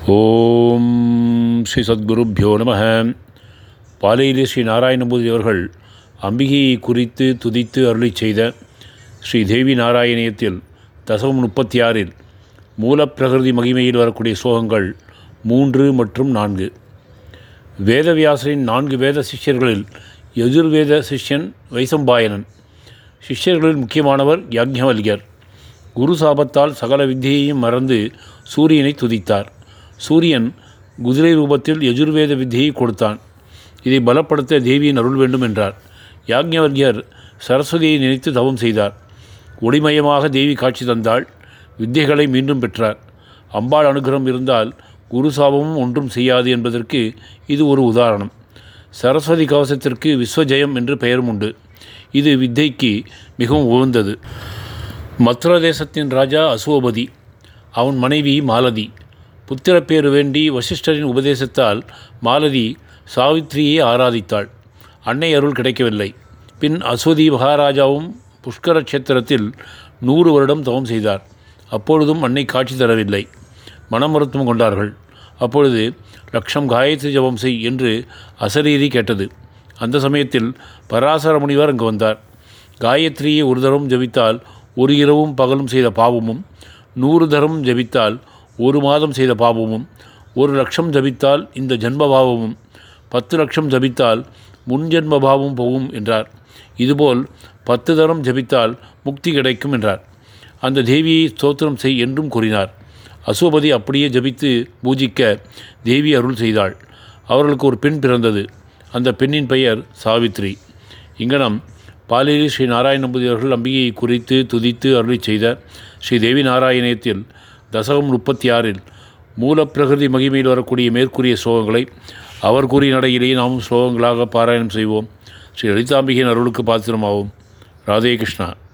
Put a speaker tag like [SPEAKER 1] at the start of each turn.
[SPEAKER 1] ஓம் ஸ்ரீ சத்குருப்பியோ நம பாலையிலே ஸ்ரீ நாராயணபூதி அவர்கள் அம்பிகையை குறித்து துதித்து அருளி செய்த ஸ்ரீ தேவி நாராயணியத்தில் தசமம் முப்பத்தி ஆறில் மூலப்பிரகிருதி மகிமையில் வரக்கூடிய ஸ்லோகங்கள் மூன்று மற்றும் நான்கு வேதவியாசரின் நான்கு வேத சிஷ்யர்களில் எதிர்வேத சிஷ்யன் வைசம்பாயனன் சிஷ்யர்களில் முக்கியமானவர் யாக்ஞவல்யர் குரு சாபத்தால் சகல வித்தியையும் மறந்து சூரியனை துதித்தார் சூரியன் குதிரை ரூபத்தில் யஜுர்வேத வித்தியை கொடுத்தான் இதை பலப்படுத்த தேவியின் அருள் வேண்டும் என்றார் யாக்ஞவல்யர் சரஸ்வதியை நினைத்து தவம் செய்தார் ஒளிமயமாக தேவி காட்சி தந்தாள் வித்தைகளை மீண்டும் பெற்றார் அம்பாள் அனுகிரகம் இருந்தால் குரு சாபமும் ஒன்றும் செய்யாது என்பதற்கு இது ஒரு உதாரணம் சரஸ்வதி கவசத்திற்கு விஸ்வஜெயம் என்று பெயரும் உண்டு இது வித்தைக்கு மிகவும் உகந்தது மதுர தேசத்தின் ராஜா அசுவபதி அவன் மனைவி மாலதி புத்திரப்பேறு வேண்டி வசிஷ்டரின் உபதேசத்தால் மாலதி சாவித்திரியை ஆராதித்தாள் அன்னை அருள் கிடைக்கவில்லை பின் அஸ்வதி மகாராஜாவும் புஷ்கர கஷேத்திரத்தில் நூறு வருடம் தவம் செய்தார் அப்பொழுதும் அன்னை காட்சி தரவில்லை மனமருத்துவம் கொண்டார்கள் அப்பொழுது லட்சம் காயத்ரி ஜபம் செய் என்று அசரீரி கேட்டது அந்த சமயத்தில் பராசர முனிவர் அங்கு வந்தார் காயத்ரியை ஒரு தரம் ஜபித்தால் ஒரு இரவும் பகலும் செய்த பாவமும் நூறு தரம் ஜபித்தால் ஒரு மாதம் செய்த பாவமும் ஒரு லட்சம் ஜபித்தால் இந்த ஜென்ம பாவமும் பத்து லட்சம் ஜபித்தால் முன்ஜென்ம பாவம் போகும் என்றார் இதுபோல் பத்து தரம் ஜபித்தால் முக்தி கிடைக்கும் என்றார் அந்த தேவியை ஸ்தோத்திரம் செய் என்றும் கூறினார் அசுவபதி அப்படியே ஜபித்து பூஜிக்க தேவி அருள் செய்தாள் அவர்களுக்கு ஒரு பெண் பிறந்தது அந்த பெண்ணின் பெயர் சாவித்ரி இங்கனம் பாலேரி ஸ்ரீ நாராயணபதி அவர்கள் அம்பிகையை குறித்து துதித்து அருளி செய்த ஸ்ரீ தேவி நாராயணத்தில் தசகம் முப்பத்தி ஆறில் மூலப்பிரகிருதி மகிமையில் வரக்கூடிய மேற்கூறிய ஸ்லோகங்களை அவர் கூறிய நடையிலேயே நாமும் ஸ்லோகங்களாக பாராயணம் செய்வோம் ஸ்ரீ லலிதாம்பிகையின் அருளுக்கு பாத்திரமாவோம் ராதே கிருஷ்ணா